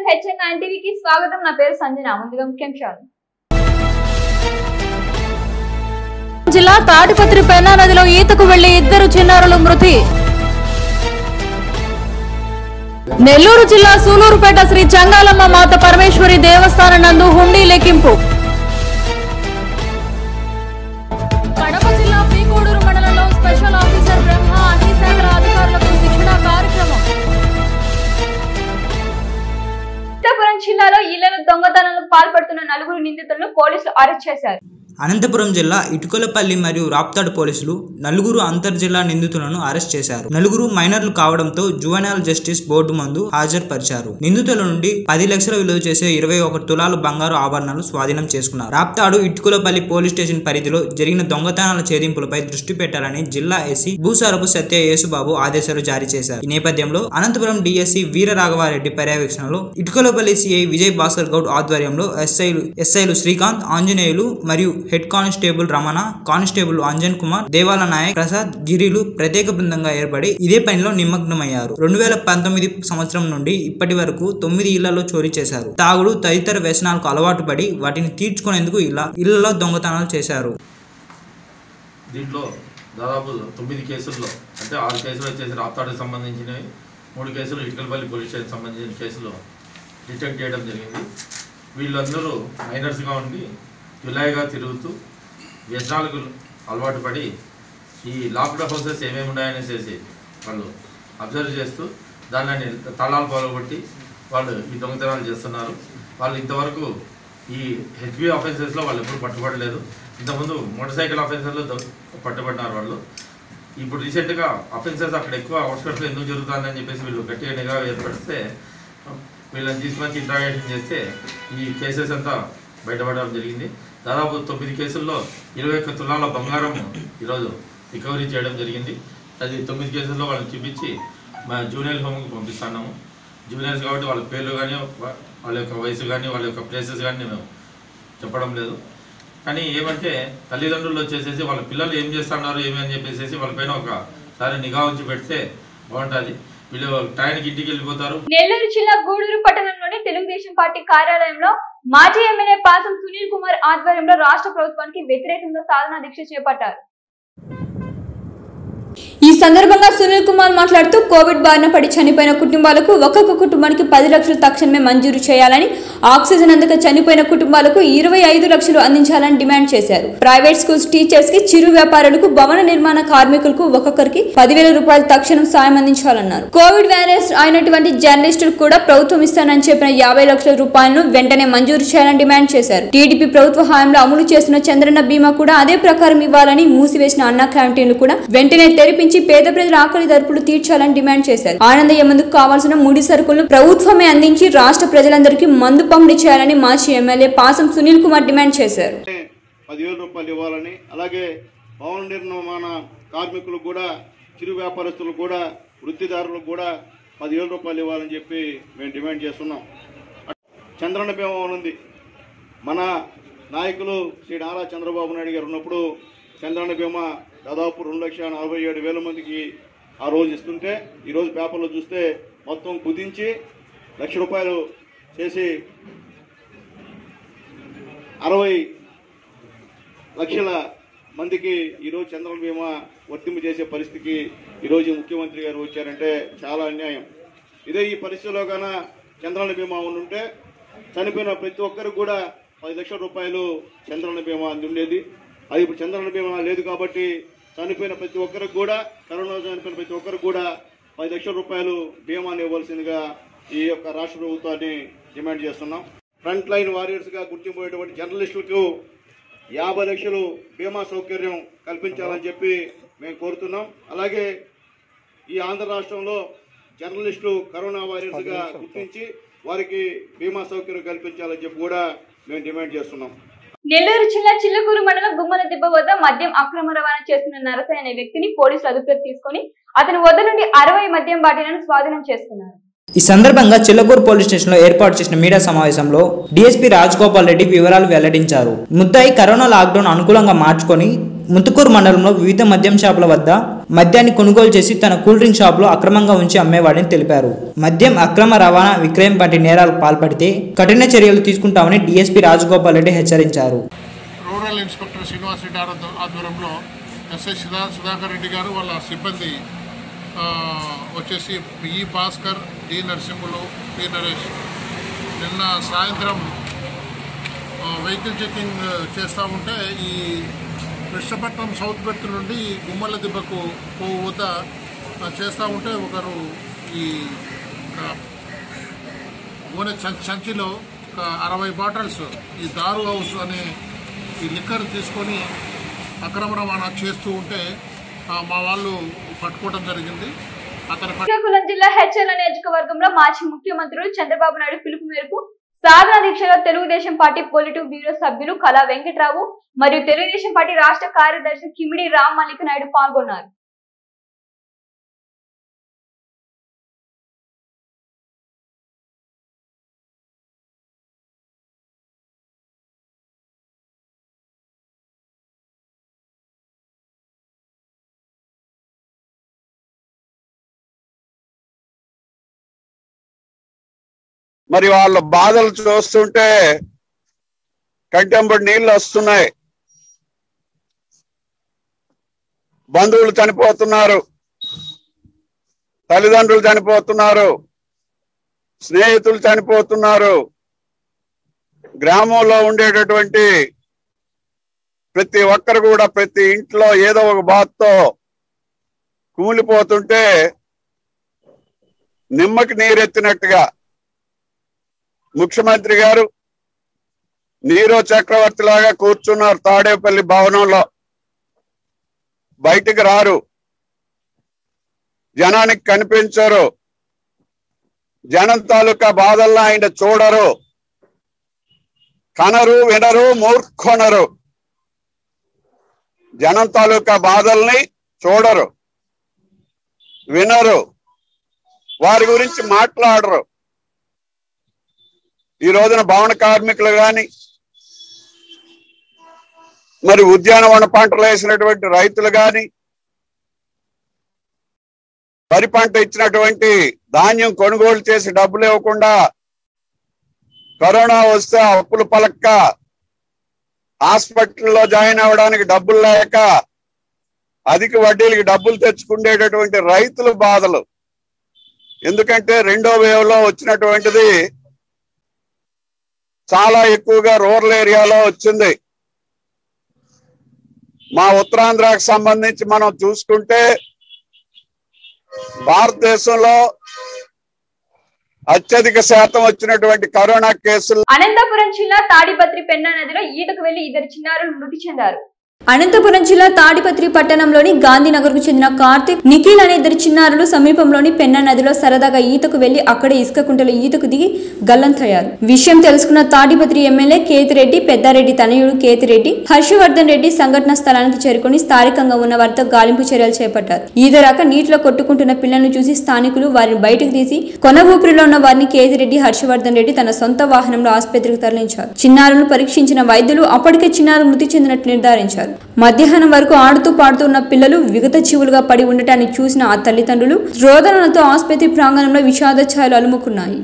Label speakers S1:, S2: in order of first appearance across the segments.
S1: HN nine టీవీకి స్వాగతం నా పేరు సంజన ముందుగా ముఖ్యాంశాలు
S2: జిల్లా తాడిపత్రి పెన్నా నదిలో ఈతకు వెళ్లి ఇద్దరు చిన్నారులు మృతి నెల్లూరు జిల్లా సూలూరుపేట శ్రీ చంగాలమ్మ మాత పరమేశ్వరి దేవస్థానం నందు హుండీ లెక్కింపు కడప జిల్లా పీకోడూరు మండలంలో స్పెషల్ ఆఫీసర్ బ్రహ్మ అన్ని శాఖల అధికారులకు శిక్షణ కార్యక్రమం
S1: అనంతపురం జిల్లాలో ఇళ్లను దొంగతనాలకు పాల్పడుతున్న నలుగురు నిందితులను పోలీసులు అరెస్ట్ చేశారు
S3: అనంతపురం జిల్లా ఇటుకలపల్లి మరియు రాప్తాడ్ పోలీసులు నలుగురు అంతర్జిల్లా నిందితులను అరెస్ట్ చేశారు నలుగురు మైనర్లు కావడంతో జువెనల్ జస్టిస్ బోర్డు ముందు హాజరుపరిచారు నిందితుల నుండి పది లక్షల విలువ చేసే ఇరవై ఒక తులాలు బంగారు ఆభరణాలు స్వాధీనం చేసుకున్నారు రాప్తాడు ఇటుకలపల్లి పోలీస్ స్టేషన్ పరిధిలో జరిగిన దొంగతనాల ఛేదింపులపై దృష్టి పెట్టాలని జిల్లా ఎస్సీ భూసారపు సత్య యేసుబాబు ఆదేశాలు జారీ చేశారు ఈ నేపథ్యంలో అనంతపురం డిఎస్సీ వీరరాఘవారెడ్డి పర్యవేక్షణలో ఇటుకలపల్లి సిఐ విజయ్ భాస్కర్ గౌడ్ ఆధ్వర్యంలో ఎస్ఐలు ఎస్ఐలు శ్రీకాంత్ ఆంజనేయులు మరియు head constable Ramana constable Anjan Kumar Devala Naik Prasad గిరిలు ప్రత్యేక బృందంగా ఏర్పడి ఇదే పనిలో నిమగ్నమయ్యారు రెండు వేల పంతొమ్మిది సంవత్సరం నుండి ఇప్పటి వరకు తొమ్మిది ఇళ్లలో చోరీ చేశారు తాగుడు తదితర వ్యసనాలకు అలవాటు పడి వాటిని తీర్చుకునేందుకు ఇలా ఇళ్లలో దొంగతనాలు చేశారు
S4: దీంట్లో దాదాపు తొమ్మిది కేసుల్లో అంటే ఆరు కేసులు వచ్చేసి రాప్తాడుకు సంబంధించినవి మూడు కేసులు ఇటుకలపల్లి పోలీస్ స్టేషన్ సంబంధించిన కేసులు డిటెక్ట్ చేయడం జరిగింది వీళ్ళందరూ మైనర్స్గా ఉండి జులాయిగా తిరుగుతూ వ్యసనాలకు అలవాటు పడి ఈ లాక్డ్ హౌసెస్ ఏమేమి ఉన్నాయనేసి వాళ్ళు అబ్జర్వ్ చేస్తూ దానిని తలాలు పాల్గొట్టి వాళ్ళు ఈ దొంగతనాలు చేస్తున్నారు వాళ్ళు ఇంతవరకు ఈ హెచ్బి ఆఫెన్సెస్లో వాళ్ళు ఎప్పుడు పట్టుబడలేదు ఇంతకుముందు మోటార్ సైకిల్ ఆఫెన్సెస్లో దొ- పట్టుబడినారు వాళ్ళు ఇప్పుడు రీసెంట్గా అఫెన్సెస్ అక్కడ ఎక్కువ అవుట్స్కట్స్లో ఎందుకు జరుగుతుందని చెప్పేసి వీళ్ళు గట్టిగా నిఘా ఏర్పడితే వీళ్ళని తీసుకొచ్చి ఇంట్రాగేషన్ చేస్తే ఈ కేసెస్ అంతా బయటపడడం జరిగింది దాదాపు తొమ్మిది కేసుల్లో ఇరవై ఒక్క తులాల బంగారం ఈరోజు రికవరీ చేయడం జరిగింది అది తొమ్మిది కేసుల్లో వాళ్ళని చూపించి మా జూనియర్ హోమ్కి పంపిస్తున్నాము జూనియర్స్ కాబట్టి వాళ్ళ పేర్లు కానీ వాళ్ళ యొక్క వయసు కానీ వాళ్ళ యొక్క ప్లేసెస్ కానీ మేము చెప్పడం లేదు కానీ ఏమంటే తల్లిదండ్రులు వచ్చేసేసి వాళ్ళ పిల్లలు ఏం చేస్తున్నారు ఏమి అని చెప్పేసి వాళ్ళపైన ఒకసారి నిఘా ఉంచి పెడితే బాగుంటుంది వీళ్ళు టైంకి ఇంటికి వెళ్ళిపోతారు
S1: నెల్లూరు జిల్లా గూడూరు పట్టణంలోని తెలుగుదేశం పార్టీ కార్యాలయంలో మాజీ ఎమ్మెల్యే పాసం సునీల్ కుమార్ ఆధ్వర్యంలో రాష్ట్ర ప్రభుత్వానికి వ్యతిరేకంగా సాధనా దీక్ష చేపట్టారు
S5: ఈ సందర్భంగా సునీల్ కుమార్ మాట్లాడుతూ కోవిడ్ బారిన పడి చనిపోయిన కుటుంబాలకు ఒక్కొక్క కుటుంబానికి పది లక్షలు తక్షణమే మంజూరు చేయాలని ఆక్సిజన్ అందక చనిపోయిన కుటుంబాలకు ఇరవై ఐదు లక్షలు అందించాలని డిమాండ్ చేశారు ప్రైవేట్ స్కూల్స్ టీచర్స్ కి చిరు వ్యాపారులకు భవన నిర్మాణ కార్మికులకు ఒక్కొక్కరికి పదివేల రూపాయలు తక్షణం సాయం అందించాలన్నారు కోవిడ్ వైరస్ అయినటువంటి జర్నలిస్టులకు కూడా ప్రభుత్వం ఇస్తానని చెప్పిన యాభై లక్షల రూపాయలను వెంటనే మంజూరు చేయాలని డిమాండ్ చేశారు టీడీపీ ప్రభుత్వ హయాంలో అమలు చేస్తున్న చంద్రన్న బీమా కూడా అదే ప్రకారం ఇవ్వాలని మూసివేసిన అన్న క్యాంటీన్లు కూడా వెంటనే తెరిపించి పేద ప్రజల ఆకలి దర్పులు తీర్చాలని డిమాండ్ చేశారు ఆనందయ్య మందుకు కావాల్సిన ముడి సరుకులను ప్రభుత్వమే అందించి రాష్ట్ర ప్రజలందరికీ మందు పంపిణీ చేయాలని మాజీ ఎమ్మెల్యే పాసం సునీల్ కుమార్ డిమాండ్ చేశారు
S6: పదివేల రూపాయలు ఇవ్వాలని అలాగే భవన నిర్మాణ కార్మికులకు కూడా చిరు వ్యాపారస్తులకు కూడా వృత్తిదారులకు కూడా పదివేల రూపాయలు ఇవ్వాలని చెప్పి మేము డిమాండ్ చేస్తున్నాం చంద్రన్న బీమా ఉంది మన నాయకులు శ్రీ నారా చంద్రబాబు నాయుడు గారు ఉన్నప్పుడు చంద్రన్న బీమా దాదాపు రెండు లక్షల నలభై ఏడు వేల మందికి ఆ రోజు ఇస్తుంటే ఈరోజు పేపర్లో చూస్తే మొత్తం కుదించి లక్ష రూపాయలు చేసి అరవై లక్షల మందికి ఈరోజు చంద్రబాబు బీమా వర్తింపు చేసే పరిస్థితికి ఈరోజు ముఖ్యమంత్రి గారు వచ్చారంటే చాలా అన్యాయం ఇదే ఈ పరిస్థితిలో గాన చంద్రన్న బీమా ఉండుంటే చనిపోయిన ప్రతి ఒక్కరికి కూడా పది లక్షల రూపాయలు చంద్రన్న బీమా అందుండేది అది ఇప్పుడు చంద్రన్న బీమా లేదు కాబట్టి చనిపోయిన ప్రతి ఒక్కరికి కూడా కరోనా చనిపోయిన ప్రతి ఒక్కరికి కూడా పది లక్షల రూపాయలు బీమాని ఇవ్వాల్సిందిగా ఈ యొక్క రాష్ట్ర ప్రభుత్వాన్ని డిమాండ్ చేస్తున్నాం ఫ్రంట్ లైన్ వారియర్స్గా గుర్తింపోయేటువంటి జర్నలిస్టులకు యాభై లక్షలు బీమా సౌకర్యం కల్పించాలని చెప్పి మేము కోరుతున్నాం అలాగే ఈ ఆంధ్ర రాష్ట్రంలో జర్నలిస్టులు కరోనా వారియర్స్గా గుర్తించి వారికి బీమా సౌకర్యం కల్పించాలని చెప్పి కూడా మేము డిమాండ్ చేస్తున్నాం
S1: నెల్లూరు జిల్లా చిల్లకూరు మండలం గుమ్మల దిబ్బ వద్ద మద్యం అక్రమ రవాణా చేస్తున్న నరసయ్య అనే వ్యక్తిని పోలీసులు అదుపులోకి తీసుకొని అతని వద్ద నుండి అరవై మద్యం బాటిలను స్వాధీనం చేసుకున్నారు
S3: ఈ సందర్భంగా చిల్లకూరు పోలీస్ స్టేషన్లో ఏర్పాటు చేసిన మీడియా సమావేశంలో డీఎస్పీ రాజగోపాల్ రెడ్డి వివరాలు వెల్లడించారు ముద్దాయి కరోనా లాక్డౌన్ అనుకూలంగా మార్చుకొని ముతుకూరు మండలంలో వివిధ మద్యం షాపుల వద్ద మద్యాన్ని కొనుగోలు చేసి తన కూల్ డ్రింక్ షాప్ లో అక్రమంగా ఉంచి అమ్మేవాడని తెలిపారు మద్యం అక్రమ రవాణా విక్రయం వంటి నేరాలకు పాల్పడితే కఠిన చర్యలు తీసుకుంటామని డీఎస్పీ రాజగోపాల్ రెడ్డి హెచ్చరించారు
S7: రూరల్ ఇన్స్పెక్టర్ శ్రీనివాస్ రెడ్డి ఆధ్వ- ఆధ్వర్యంలో ఎస్ఐ సుధా సుధాకర్ రెడ్డి గారు వాళ్ళ సిబ్బంది ఆ, వచ్చేసి ఈ భాస్కర్ డి నరసింహులు పి నరేష్ నిన్న సాయంత్రం ఆ, వెహికల్ చెకింగ్ చేస్తూ ఉంటే ఈ కృష్ణపట్నం సౌత్ బెర్త్ నుండి గుమ్మల దిబ్బకు పోవు వద్ద ఆ, చేస్తూ ఉంటే ఒకరు ఈ ఆ, గోనె సం- సంచిలో ఒక అరవై బాటిల్స్ ఈ దారు హౌస్ అనే ఈ లిక్కర్ తీసుకొని అక్రమ రవాణా చేస్తూ ఉంటే ఆ, మా వాళ్ళు పట్టుకోవడం జరిగింది అతని పట్ల
S1: శ్రీకాకుళం జిల్లా హెచ్ఎల్ నియోజకవర్గంలో మాజీ ముఖ్యమంత్రులు చంద్రబాబు నాయుడు పిలుపు మేరకు సాధన దీక్షలో తెలుగుదేశం పార్టీ పొలిటివ్ బ్యూరో సభ్యులు కళా వెంకట్రావు మరియు తెలుగుదేశం పార్టీ రాష్ట్ర కార్యదర్శి కిమిడి రామ్ మల్లిక్ నాయుడు పాల్గొన్నారు
S8: మరి వాళ్ళ బాధలు చూస్తుంటే కంటెంబడి నీళ్లు వస్తున్నాయి బంధువులు చనిపోతున్నారు తల్లిదండ్రులు చనిపోతున్నారు స్నేహితులు చనిపోతున్నారు గ్రామంలో ఉండేటటువంటి ప్రతి ఒక్కరు కూడా ప్రతి ఇంట్లో ఏదో ఒక బాధతో కూలిపోతుంటే నిమ్మకి నీరెత్తినట్టుగా ముఖ్యమంత్రి గారు నీరో చక్రవర్తి లాగా కూర్చున్నారు తాడేపల్లి భవనంలో బయటికి రారు జనానికి కనిపించరు జనం తాలూకా బాధల్లో ఆయన చూడరు కనరు వినరు మూర్ఖొనరు జనం తాలూకా బాధల్ని చూడరు వినరు వారి గురించి మాట్లాడరు ఈ రోజున భవన కార్మికులు గాని మరి ఉద్యానవన పంటలు వేసినటువంటి రైతులు గాని వరి పంట ఇచ్చినటువంటి ధాన్యం కొనుగోలు చేసి డబ్బులు ఇవ్వకుండా కరోనా వస్తే అప్పులు పలక్క హాస్పిటల్లో జాయిన్ అవ్వడానికి డబ్బులు లేక అధిక వడ్డీలకి డబ్బులు తెచ్చుకునేటటువంటి రైతుల బాధలు ఎందుకంటే రెండో వేవ్ లో వచ్చినటువంటిది చాలా ఎక్కువగా రూరల్ ఏరియాలో వచ్చింది మా ఉత్తరాంధ్రకు సంబంధించి మనం చూసుకుంటే భారతదేశంలో అత్యధిక శాతం వచ్చినటువంటి కరోనా కేసులు
S1: అనంతపురం జిల్లా తాడిపత్రి పెన్నా నదిలో ఈతకు వెళ్లి ఇద్దరు చిన్నారులు మృతి చెందారు
S5: అనంతపురం జిల్లా తాడిపత్రి పట్టణంలోని గాంధీనగర్కు చెందిన కార్తిక్ నిఖిల్ అనే ఇద్దరు చిన్నారులు సమీపంలోని పెన్నా నదిలో సరదాగా ఈతకు వెళ్లి అక్కడే ఇసుక కుంటలో ఈతకు దిగి గల్లంతయ్యారు విషయం తెలుసుకున్న తాడిపత్రి ఎమ్మెల్యే కేతిరెడ్డి పెద్దారెడ్డి తనయుడు కేతిరెడ్డి హర్షవర్ధన్ రెడ్డి సంఘటన స్థలానికి చేరుకుని స్థానికంగా ఉన్న వారితో గాలింపు చర్యలు చేపట్టారు ఈదరాక నీటిలో కొట్టుకుంటున్న పిల్లలను చూసి స్థానికులు వారిని బయటకు తీసి కొన ఊపిరిలో ఉన్న వారిని కేతిరెడ్డి హర్షవర్ధన్ రెడ్డి తన సొంత వాహనంలో ఆసుపత్రికి తరలించారు చిన్నారులను పరీక్షించిన వైద్యులు అప్పటికే చిన్నారులు మృతి చెందినట్లు నిర్ధారించారు మధ్యాహ్నం వరకు ఆడుతూ పాడుతూ ఉన్న పిల్లలు విగత జీవులుగా పడి ఉండటాన్ని చూసిన ఆ తల్లిదండ్రులు రోదనలతో ఆసుపత్రి ప్రాంగణంలో విషాద ఛాయలు అలుముకున్నాయి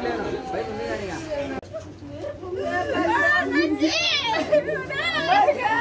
S2: Thank you.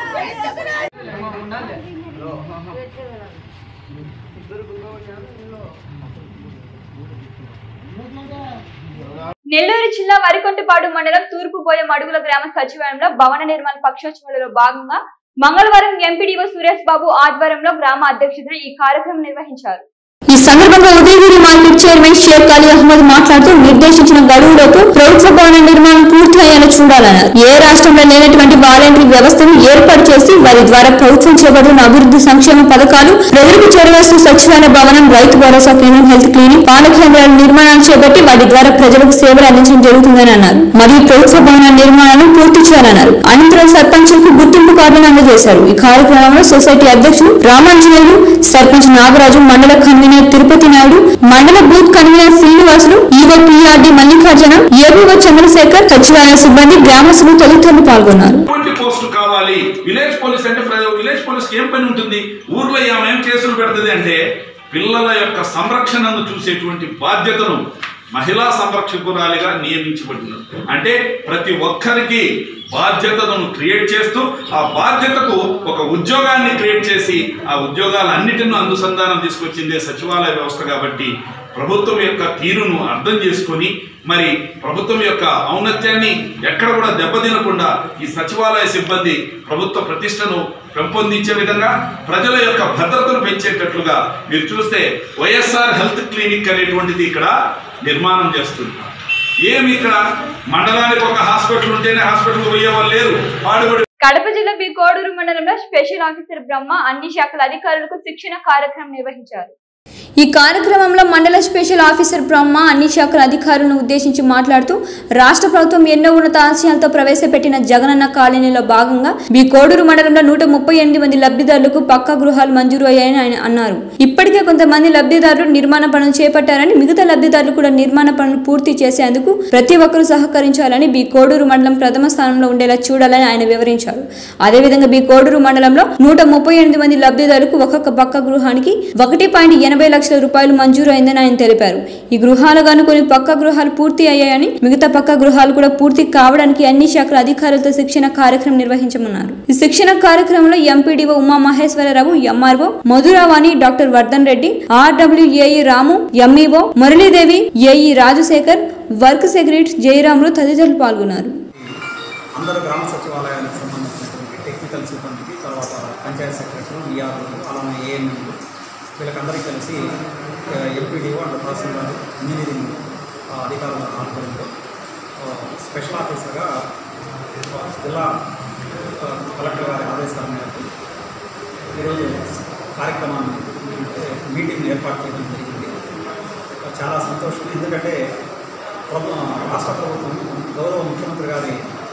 S1: నెల్లూరు జిల్లా వరికొంటపాడు మండలం తూర్పుబోయ మడుగుల గ్రామ సచివాలయంలో భవన నిర్మాణ పక్షోత్సవాలలో భాగంగా మంగళవారం ఎంపీడీఓ సురేష్ బాబు ఆధ్వర్యంలో గ్రామ అధ్యక్షతన ఈ కార్యక్రమం నిర్వహించారు
S5: ఈ సందర్భంగా ఉదయగిరి మార్కెట్ చైర్మన్ షేక్ అలీ అహ్మద్ మాట్లాడుతూ నిర్దేశించిన గడువులోపు ప్రభుత్వ భవన నిర్మాణం పూర్తి అయ్యేలా చూడాలన్నారు ఏ రాష్ట్రంలో లేనటువంటి వాలంటరీ వ్యవస్థను ఏర్పాటు చేసి వారి ద్వారా ప్రభుత్వం చేపడుతున్న అభివృద్ధి సంక్షేమ పథకాలు ప్రజలకు చేరవేస్తూ సచివాలయ భవనం రైతు భరోసా కేంద్రం హెల్త్ క్లినిక్ పాల కేంద్రాల నిర్మాణాలు చేపట్టి వాటి ద్వారా ప్రజలకు సేవలు అందించడం జరుగుతుందని అన్నారు మరియు ప్రభుత్వ భవన నిర్మాణాలను పూర్తి చేయాలన్నారు అనంతరం సర్పంచులకు గుర్తింపు కార్డులను అందజేశారు ఈ కార్యక్రమంలో సొసైటీ అధ్యక్షులు రామాంజనేయులు సర్పంచ్ నాగరాజు మండల కన్వీనర్ తిరుపతి నాయుడు మండల booth convener Srinivasulu EO PRD Mallikarjuna ABO Chandrasekhar సచివాలయ సిబ్బంది గ్రామస్తులు తదితరులు పాల్గొన్నారు
S9: ఎటువంటి పోస్టులు కావాలి విలేజ్ పోలీస్ అంటే ప్ర- విలేజ్ పోలీస్ ఏం పని ఉంటుంది ఊర్లో ఆమె ఏం కేసులు పెడుతుంది అంటే పిల్లల యొక్క సంరక్షణను చూసేటువంటి బాధ్యతను మహిళా సంరక్షకురాలిగా నియమించబడినారు అంటే ప్రతి ఒక్కరికి బాధ్యతను క్రియేట్ చేస్తూ ఆ బాధ్యతకు ఒక ఉద్యోగాన్ని క్రియేట్ చేసి ఆ ఉద్యోగాలన్నిటిని అనుసంధానం తీసుకొచ్చిందే సచివాలయ వ్యవస్థ కాబట్టి ప్రభుత్వం యొక్క తీరును అర్థం చేసుకొని మరి ప్రభుత్వం యొక్క ఔన్నత్యాన్ని ఎక్కడ కూడా దెబ్బతినకుండా ఈ సచివాలయ సిబ్బంది ప్రభుత్వ ప్రతిష్టను పెంపొందించే విధంగా ప్రజల యొక్క భద్రతను పెంచేటట్లుగా మీరు చూస్తే వైఎస్ఆర్ హెల్త్ క్లినిక్ అనేటువంటిది ఇక్కడ నిర్మాణం చేస్తుంది ఏమి ఇక్కడ మండలానికి ఒక హాస్పిటల్ ఉంటేనే హాస్పిటల్కి పోయే వాళ్ళు లేరు పాడుబడి
S1: కడప జిల్లా బి కోడూరు మండలంలో స్పెషల్ ఆఫీసర్ బ్రహ్మ అన్ని శాఖల అధికారులకు శిక్షణ కార్యక్రమం నిర్వహించారు
S5: ఈ కార్యక్రమంలో మండల స్పెషల్ ఆఫీసర్ బ్రహ్మ అన్ని శాఖల అధికారులను ఉద్దేశించి మాట్లాడుతూ రాష్ట్ర ప్రభుత్వం ఎన్నో ఉన్నత ఆశయాలతో ప్రవేశపెట్టిన జగనన్న కాలనీలో భాగంగా బి కోడూరు మండలంలో నూట ముప్పై ఎనిమిది మంది లబ్ధిదారులకు పక్కా గృహాలు మంజూరు అయ్యాయని ఆయన అన్నారు ఇప్పటికే కొంతమంది లబ్ధిదారులు నిర్మాణ పనులు చేపట్టారని మిగతా లబ్ధిదారులు కూడా నిర్మాణ పనులు పూర్తి చేసేందుకు ప్రతి ఒక్కరూ సహకరించాలని బి కోడూరు మండలం ప్రథమ స్థానంలో ఉండేలా చూడాలని ఆయన వివరించారు అదేవిధంగా బి కోడూరు మండలంలో నూట ముప్పై ఎనిమిది మంది లబ్ధిదారులకు ఒక్కొక్క పక్క గృహానికి ఒకటి పాయింట్ ఎనభై లక్షల రూపాయలు మంజూరు అయిందని ఆయన తెలిపారు ఈ గృహాలు గాను కొన్ని పక్క గృహాలు పూర్తి అయ్యాయని మిగతా పక్క గృహాలు కూడా పూర్తి కావడానికి అన్ని శాఖల అధికారులతో శిక్షణ కార్యక్రమం నిర్వహించమన్నారు ఈ శిక్షణ కార్యక్రమంలో MPDO Uma Maheswararao MRO Madhuravani doctor Vardhan Reddy RWAE Ramu MEO Muralidevi AE Rajasekhar work secretary Jayaramulu తదితరులు పాల్గొన్నారు
S10: అందరూ గ్రామ సచివాలయానికి సంబంధించినటువంటి టెక్నికల్ సిబ్బందికి తర్వాత పంచాయత్ సెక్రటరీలు విఆర్ఓలు అలానే ఏఎన్ఎంలు వీళ్ళకందరికీ కలిసి ఎంపీడీఓ అండ్ తహసీల్దార్ ఇంజనీరింగ్ ఆ, అధికారుల ఆధ్వర్యంలో ఆ, స్పెషల్ ఆఫీసర్గా ఆ, జిల్లా ఆ, కలెక్టర్ గారి ఆదేశాల మేరకు ఈరోజు కార్యక్రమాన్ని అంటే మీటింగ్ ఏర్పాటు చేయడం జరిగింది చాలా సంతోషం ఎందుకంటే ప్రభు రాష్ట్ర ప్రభుత్వం గౌరవ ముఖ్యమంత్రి గారి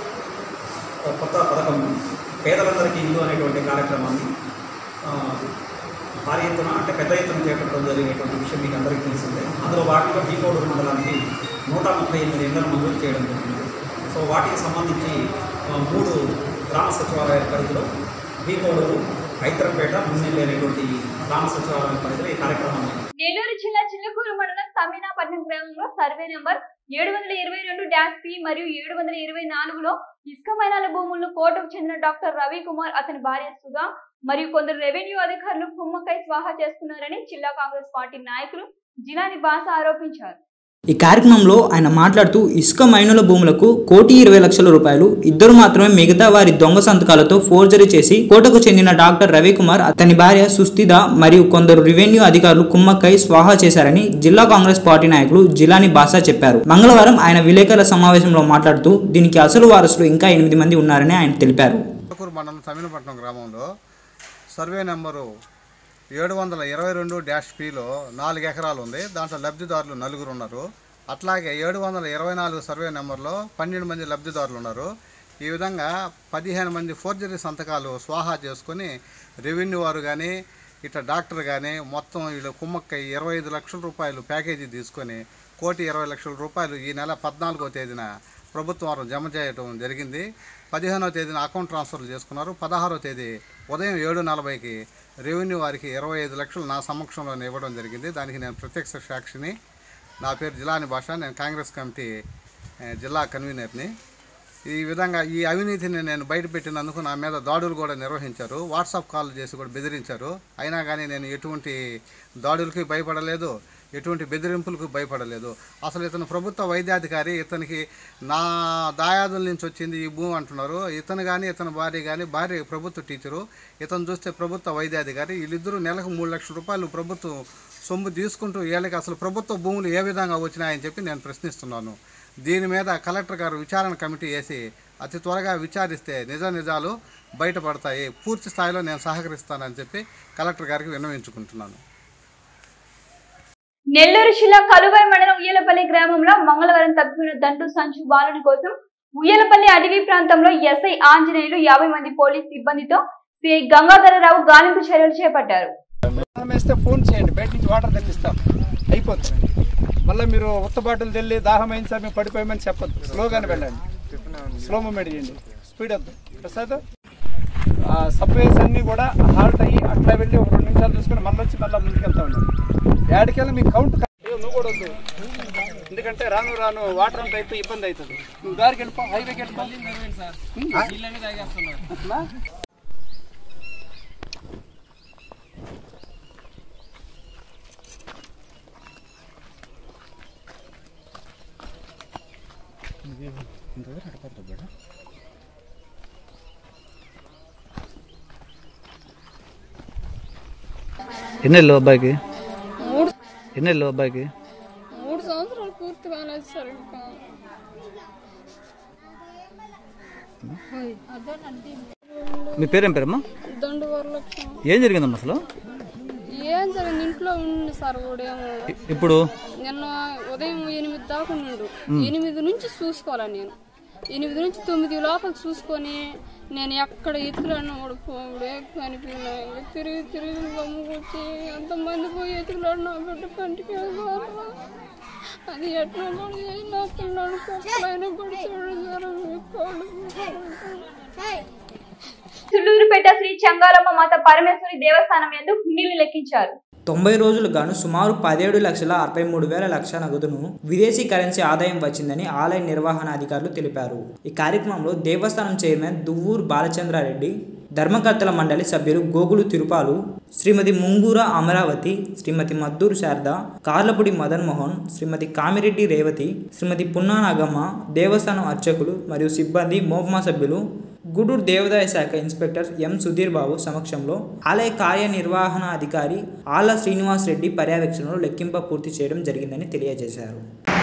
S10: కొత్త పథకం పేదలందరికీ ఇల్లు అనేటువంటి కార్యక్రమాన్ని ఆ, భారీ ఎత్తున అంటే పెద్ద ఎత్తున చేపట్టడం జరిగేటువంటి విషయం మీకు అందరికీ తెలిసిందే అందులో వాటిలో బీకోడూరు మండలానికి నూట ముప్పై ఎనిమిది ఇళ్లను మంజూరు చేయడం జరిగింది సో వాటికి సంబంధించి ఆ, మూడు గ్రామ సచివాలయ పరిధిలో బీకోడూరు హైదరాపేట మున్నెల్లి అనేటువంటి గ్రామ సచివాలయ పరిధిలో ఈ కార్యక్రమాన్ని
S1: నెల్లూరు జిల్లా చిల్లకూరు మండలం తమినాపట్నం గ్రామంలో సర్వే నెంబర్ ఏడు వందల ఇరవై రెండు డాష్ పి మరియు ఏడు వందల ఇరవై నాలుగులో ఇసుక మైనాల భూములను కోటకు చెందిన డాక్టర్ రవి కుమార్ అతని భార్య సుధా మరియు కొందరు రెవెన్యూ అధికారులు కుమ్మకై స్వాహా చేస్తున్నారని జిల్లా కాంగ్రెస్ పార్టీ నాయకులు జిలాని బాస ఆరోపించారు
S3: ఈ కార్యక్రమంలో ఆయన మాట్లాడుతూ ఇసుక మైనుల భూములకు కోటి ఇరవై లక్షల రూపాయలు ఇద్దరు మాత్రమే మిగతా వారి దొంగ సంతకాలతో ఫోర్జరీ చేసి కోటకు చెందిన డాక్టర్ రవికుమార్ అతని భార్య సుస్థిత మరియు కొందరు రెవెన్యూ అధికారులు కుమ్మక్కై స్వాహా చేశారని జిల్లా కాంగ్రెస్ పార్టీ నాయకులు జిలాని బాసా చెప్పారు మంగళవారం ఆయన విలేకరుల సమావేశంలో మాట్లాడుతూ దీనికి అసలు వారసులు ఇంకా ఎనిమిది మంది ఉన్నారని ఆయన తెలిపారు
S11: చిలకూరు మండలం తమిళపట్నం గ్రామంలో సర్వే నెంబరు ఏడు వందల ఇరవై రెండు డాష్ పిలో నాలుగు ఎకరాలు ఉంది దాంట్లో లబ్ధిదారులు నలుగురు ఉన్నారు అట్లాగే ఏడు వందల ఇరవై నాలుగు సర్వే నెంబర్లో పన్నెండు మంది లబ్ధిదారులు ఉన్నారు ఈ విధంగా పదిహేను మంది ఫోర్జరీ సంతకాలు స్వాహా చేసుకొని రెవెన్యూ వారు కానీ ఇట్లా డాక్టర్ కానీ మొత్తం వీళ్ళు కుమ్మక్కై ఇరవై ఐదు లక్షల రూపాయలు ప్యాకేజీ తీసుకొని కోటి ఇరవై లక్షల రూపాయలు ఈ నెల పద్నాలుగో తేదీన ప్రభుత్వం వారు జమ చేయడం జరిగింది పదిహేనవ తేదీన అకౌంట్ ట్రాన్స్ఫర్లు చేసుకున్నారు పదహారో తేదీ ఉదయం ఏడు నలభైకి రెవెన్యూ వారికి ఇరవై ఐదు లక్షలు నా సమక్షంలో ఇవ్వడం జరిగింది దానికి నేను ప్రత్యక్ష సాక్షిని నా పేరు జిలాని భాష నేను కాంగ్రెస్ కమిటీ ఏ, జిల్లా కన్వీనర్ని ఈ విధంగా ఈ అవినీతిని నేను బయటపెట్టినందుకు నా మీద దాడులు కూడా నిర్వహించారు వాట్సాప్ కాల్ చేసి కూడా బెదిరించారు అయినా కానీ నేను ఎటువంటి దాడులకి భయపడలేదు ఎటువంటి బెదిరింపులకు భయపడలేదు అసలు ఇతను ప్రభుత్వ వైద్యాధికారి ఇతనికి నా దాయాదుల నుంచి వచ్చింది ఈ భూమి అంటున్నారు ఇతను కానీ ఇతని భార్య కానీ భార్య ప్రభుత్వ టీచరు ఇతను చూస్తే ప్రభుత్వ వైద్యాధికారి వీళ్ళిద్దరూ నెలకు మూడు లక్షల రూపాయలు ప్రభుత్వం సొమ్ము తీసుకుంటూ వీళ్ళకి అసలు ప్రభుత్వ భూములు ఏ విధంగా వచ్చినాయని చెప్పి నేను ప్రశ్నిస్తున్నాను దీని మీద కలెక్టర్ గారు విచారణ కమిటీ వేసి అతి త్వరగా విచారిస్తే నిజ నిజాలు బయటపడతాయి పూర్తి స్థాయిలో నేను సహకరిస్తానని చెప్పి కలెక్టర్ గారికి విన్నవించుకుంటున్నాను
S1: నెల్లూరు జిల్లా కలువై మండలం ఉయ్యలపల్లి గ్రామంలో మంగళవారం తప్పిన దండు సంచు బాలుని కోసం ఉయ్యలపల్లి అటవీ ప్రాంతంలో ఎస్ఐ ఆంజనేయులు యాభై మంది పోలీస్ సిబ్బందితో సిఐ గంగాధరరావు గాలింపు చర్యలు చేపట్టారు
S12: దాహం వేస్తే ఫోన్ చేయండి బయట నుంచి వాటర్ తెప్పిస్తాం అయిపోతుంది మళ్ళీ మీరు ఉత్త బాటిల్ తెల్లి దాహం అయింది సార్ మేము పడిపోయామని చెప్పొద్దు స్లోగానే వెళ్ళండి స్లో మూమెంట్ చేయండి స్పీడ్ వద్దు ప్రసాద్ సబ్వేస్ అన్నీ కూడా హాల్ట్ అయ్యి అట్లా వెళ్ళి ఒక రెండు నిమిషాలు చూసుకొని మళ్ళీ వచ్చి మళ్ళీ ముందుకెళ్తా ఉన్నాం యాడికెళ్ళి మీ కౌంట్ అయ్యో, నువ్వు కూడా వద్దు ఎందుకంటే రాను రాను వాటర్ అంతా అయిపోయి ఇబ్బంది అవుతుంది నువ్వు దారికి వెళ్ళిపో హైవేకి వెళ్ళిపో అట్లా?
S13: ఎన్నెళ్ళు అబ్బాయికి
S2: మూడు
S13: ఎన్నెళ్ళు అబ్బాయికి
S2: మూడు సంవత్సరాలు పూర్తి కాలేదు సార్ ఇంకా
S13: మీ పేరేం పేరమ్మా
S2: దండు వరలక్ష్మి
S13: ఏం జరిగిందమ్మా అసలు
S2: ఏం జరిగింది ఇంట్లో ఉండి సార్ ఉదయం
S13: ఇ- ఇప్పుడు
S2: నిన్న ఉదయం ఎనిమిది దాకా ఉండు ఎనిమిది నుంచి చూసుకోవాలి నేను ఎనిమిది నుంచి తొమ్మిది లోపల చూసుకొని నేను ఎక్కడ ఎత్తులాడినా కూడా పోవుడే కనిపించాయి తిరిగి తిరిగి గమ్ముకొచ్చి ఎంతమంది పోయి ఎత్తులాడినా బిడ్డ కంటికి వెళ్ళారా? అది ఎట్లా పడి నా పిల్లలు కుక్కలైనా పడి చూడగారు
S1: తుళ్ళూరుపేట శ్రీ చంగాలమ్మ మాత పరమేశ్వరి దేవస్థానం యందు హుండీలు లెక్కించారు
S3: తొంభై రోజులు గాను సుమారు పదిహేడు లక్షల అరవై మూడు వేల లక్ష నగదును విదేశీ కరెన్సీ ఆదాయం వచ్చిందని ఆలయ నిర్వహణ అధికారులు తెలిపారు ఈ కార్యక్రమంలో దేవస్థానం చైర్మన్ దువ్వూరు బాలచంద్రారెడ్డి ధర్మకర్తల మండలి సభ్యులు గోగులు తిరుపాలు శ్రీమతి ముంగూర అమరావతి శ్రీమతి మద్దూరు శారద కార్లపూడి మదన్ మోహన్ శ్రీమతి కామిరెడ్డి రేవతి శ్రీమతి పున్నా నాగమ్మ దేవస్థానం అర్చకులు మరియు సిబ్బంది మోహ్మా సభ్యులు గూడూరు దేవాదాయ శాఖ ఇన్స్పెక్టర్ ఎం సుధీర్ బాబు సమక్షంలో ఆలయ కార్యనిర్వహణ అధికారి ఆళ్ల శ్రీనివాస్ రెడ్డి పర్యవేక్షణలో లెక్కింప పూర్తి చేయడం జరిగిందని తెలియజేశారు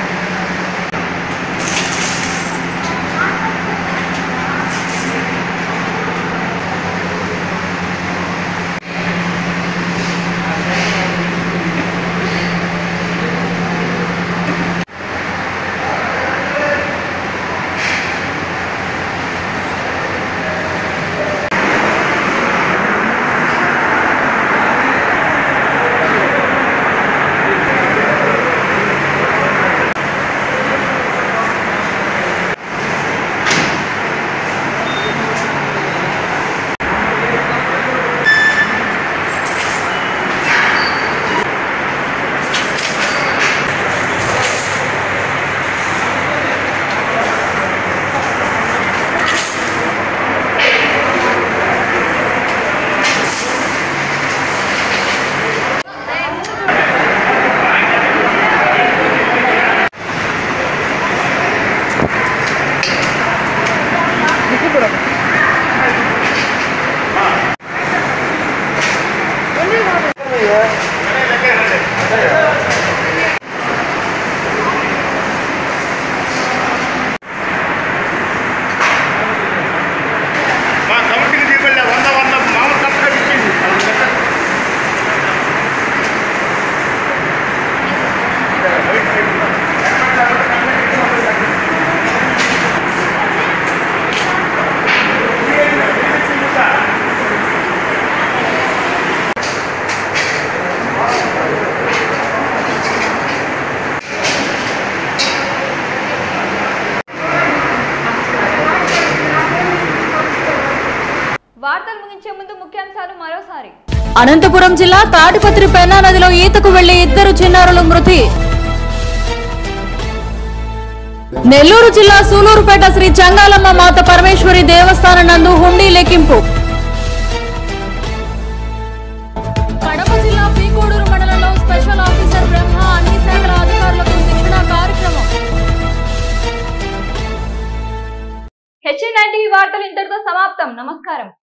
S1: వార్తలు ముగించే ముందు ముఖ్యాంశాలు మరోసారి
S2: అనంతపురం జిల్లా తాటిపత్రి పెన్నా నదిలో ఈతకు వెళ్లి ఇద్దరు చిన్నారులు మృతి
S14: నెల్లూరు జిల్లా సూలూరుపేట శ్రీ చంగాలమ్మ మాత పరమేశ్వరి దేవస్థానం నందు హుండీ లెక్కింపు కడప జిల్లా పీకోడూరు మండలంలో స్పెషల్ ఆఫీసర్ బ్రహ్మ అన్ని శాఖల అధికారులకు శిక్షణ కార్యక్రమం
S1: హెచ్ఎన్ వార్తలు ఇంతటితో సమాప్తం నమస్కారం